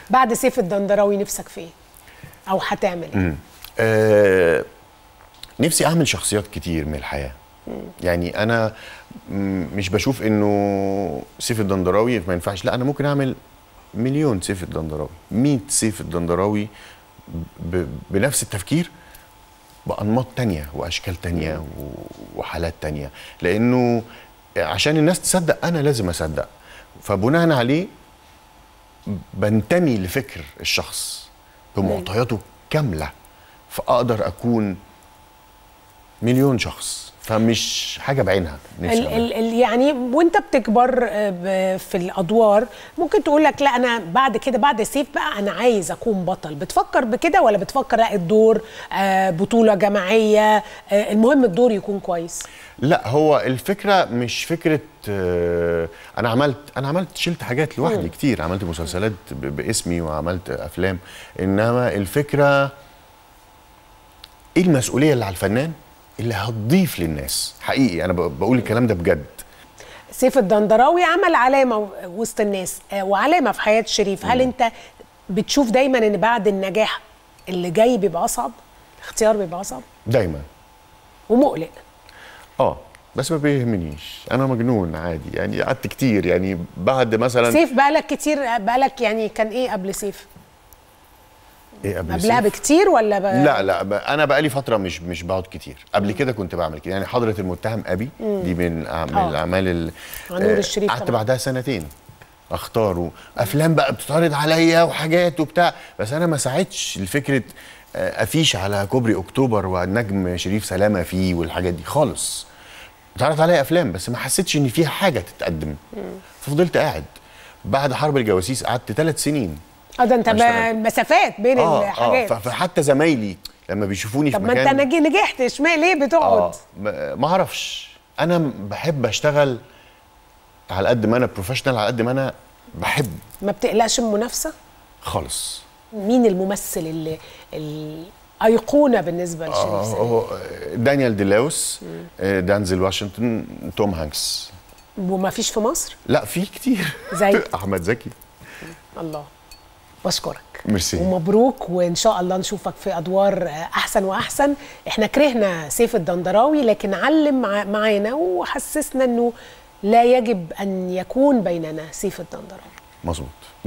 بعد سيف الدندراوي نفسك في ايه او هتعمل ايه آه نفسي اعمل شخصيات كتير من الحياه يعني انا م- مش بشوف انه سيف الدندراوي ما ينفعش لا انا ممكن اعمل مليون سيف الدندراوي 100 سيف الدندراوي ب- بنفس التفكير بانماط تانية واشكال تانية و- وحالات تانية لانه عشان الناس تصدق انا لازم اصدق فبناء عليه بنتمي لفكر الشخص بمعطياته كامله فاقدر اكون مليون شخص فمش حاجه بعينها نفسي ال أعملها. ال ال يعني وانت بتكبر آه، ب- في الادوار ممكن تقول لك لا انا بعد كده بعد سيف بقى انا عايز اكون بطل بتفكر بكده ولا بتفكر لا الدور آه، بطوله جماعيه آه، المهم الدور يكون كويس لا هو الفكره مش فكره آه، انا عملت انا عملت شلت حاجات لوحدي كتير عملت مسلسلات ب- باسمي وعملت افلام انما الفكره ايه المسؤوليه اللي على الفنان اللي هتضيف للناس حقيقي انا ب- بقول الكلام ده بجد سيف الدندراوي عمل علامه وسط الناس آه، وعلامه في حياه شريف هل انت بتشوف دايما ان بعد النجاح اللي جاي بيبقى اصعب الاختيار بيبقى اصعب دايما ومقلق اه بس ما بيهمنيش انا مجنون عادي يعني قعدت كتير يعني بعد مثلا سيف بقالك كتير بقالك يعني كان ايه قبل سيف ايه قبل قبلها سيف؟ بكتير ولا ب... لا لا ب- انا بقالي فتره مش مش بقعد كتير قبل كده كنت بعمل كده يعني حضره المتهم ابي دي من أع- من آه. الاعمال ال- عن نور آه، الشريف قعدت طبعاً. بعدها سنتين اختاره افلام بقى بتتعرض عليا وحاجات وبتاع بس انا ما ساعدتش لفكره آه، افيش على كوبري اكتوبر والنجم شريف سلامه فيه والحاجات دي خالص اتعرض عليا افلام بس ما حسيتش ان فيها حاجه تتقدم ففضلت قاعد بعد حرب الجواسيس قعدت ثلاث سنين اه ده انت ب- اشتغل. مسافات بين اه اه الحاجات ف- فحتى زمايلي لما بيشوفوني طب في ما مكان انت نج- نجحت اشمعنى ليه بتقعد اه ما ما اعرفش انا م- بحب اشتغل على قد ما انا بروفيشنال على قد ما انا بحب ما بتقلقش من المنافسه خالص مين الممثل اللي الايقونه بالنسبه لشريف آه سليم هو دانيال ديلاوس آه، دانزل واشنطن توم هانكس وما فيش في مصر لا في كتير زي؟ احمد زكي الله بشكرك ميرسي. ومبروك وان شاء الله نشوفك في ادوار احسن واحسن احنا كرهنا سيف الدندراوي لكن علم مع- معانا وحسسنا انه لا يجب ان يكون بيننا سيف الدندراوي مظبوط